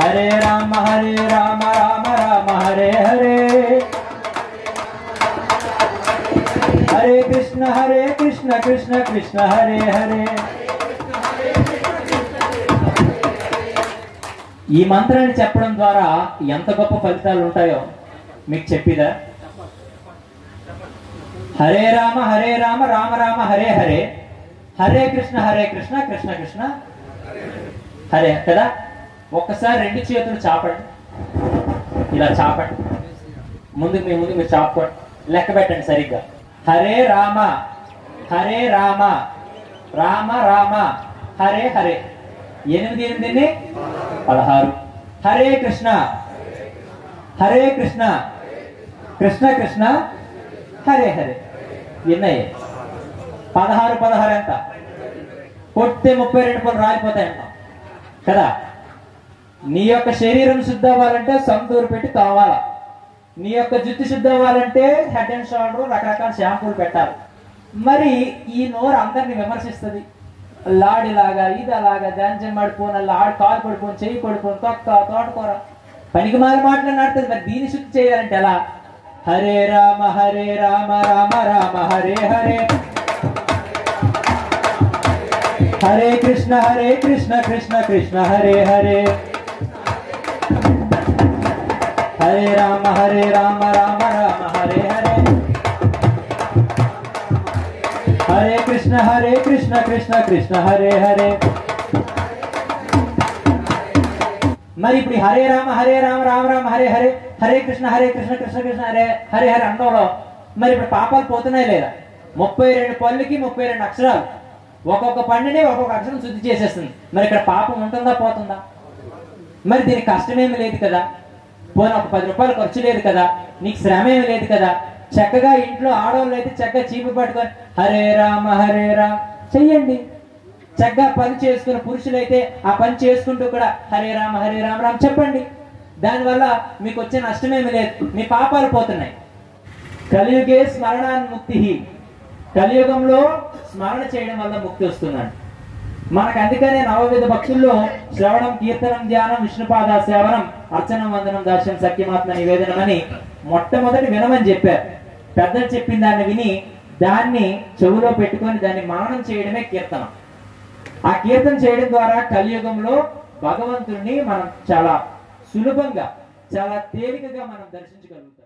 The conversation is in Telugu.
హరే రామ హరే రామ రామ రామ హరే హరే హరే కృష్ణ హరే కృష్ణ కృష్ణ కృష్ణ హరే హరే ఈ మంత్రాన్ని చెప్పడం ద్వారా ఎంత గొప్ప ఫలితాలు ఉంటాయో మీకు చెప్పిదా హరే రామ హరే రామ రామ రామ హరే హరే హరే కృష్ణ హరే కృష్ణ కృష్ణ కృష్ణ హరే కదా ఒక్కసారి రెండు చేతులు చాపండి ఇలా చాపండి ముందుకు మీ ముందు మీరు చాపుకోండి లెక్క పెట్టండి సరిగ్గా హరే రామ హరే రామ రామ రామ హరే హరే ఎనిమిది ఎనిమిది పదహారు హరే కృష్ణ హరే కృష్ణ కృష్ణ కృష్ణ హరే హరే ఎన్నయ్య పదహారు పదహారు ఎంత కొట్టే ముప్పై రెండు పనులు రాలిపోతాయి అంటాం కదా నీ యొక్క శరీరం శుద్ధ అవ్వాలంటే సంతూరు పెట్టి తోవాలా నీ యొక్క జుట్టు శుద్ధ అవ్వాలంటే హెడ్ అండ్ షోల్డర్ రకరకాల షాంపూలు పెట్టాలి మరి ఈ నోరు అందరిని విమర్శిస్తుంది లాడిలాగా ఇది అలాగా దాంచం పడిపోను లాడి కాలు పడిపోను చెయ్యి పడిపోను తొక్క తోటకూర పనికి మాల మాట్లాడినట్టు మరి దీని శుద్ధి చేయాలంటే ఎలా హరే రామ హరే రామ రామ రామ హరే హరే హరే కృష్ణ హరే కృష్ణ కృష్ణ కృష్ణ హరే హరే హరే రామ హరే రామ రామ రామ హరే హరే హరే కృష్ణ హరే కృష్ణ కృష్ణ కృష్ణ హరే హరే మరి ఇప్పుడు ఈ హరే రామ హరే రామ రామ రామ హరే హరే హరే కృష్ణ హరే కృష్ణ కృష్ణ కృష్ణ హరే హరే హరే అండంలో మరి ఇప్పుడు పాపాలు పోతున్నాయి లేదా ముప్పై రెండు పళ్ళుకి ముప్పై రెండు అక్షరాలు ఒక్కొక్క పండుని ఒక్కొక్క అక్షరం శుద్ధి చేసేస్తుంది మరి ఇక్కడ పాపం ఉంటుందా పోతుందా మరి దీనికి కష్టమేమి లేదు కదా పోనీ ఒక పది రూపాయలు ఖర్చు లేదు కదా నీకు శ్రమ ఏమి లేదు కదా చక్కగా ఇంట్లో ఆడవాళ్ళు అయితే చక్కగా చీపు పట్టుకొని హరే రామ హరే రామ చెయ్యండి చక్కగా పని చేసుకున్న పురుషులైతే ఆ పని చేసుకుంటూ కూడా హరే రామ హరే రామ రామ చెప్పండి దానివల్ల మీకు వచ్చే నష్టమేమి లేదు మీ పాపాలు పోతున్నాయి కలియుగే స్మరణాన్ముక్తి కలియుగంలో స్మరణ చేయడం వల్ల ముక్తి వస్తున్నాడు మనకు అందుకనే నవవిధ భక్తుల్లో శ్రవణం కీర్తనం ధ్యానం విష్ణుపాద సేవనం అర్చనం వందనం దాస్యం సఖ్యమాత్మ నివేదనం అని మొట్టమొదటి వినమని చెప్పారు పెద్దలు చెప్పిన దాన్ని విని దాన్ని చెవులో పెట్టుకొని దాన్ని మననం చేయడమే కీర్తనం ఆ కీర్తన చేయడం ద్వారా కలియుగంలో భగవంతుడిని మనం చాలా సులభంగా చాలా తేలికగా మనం దర్శించగలుగుతాం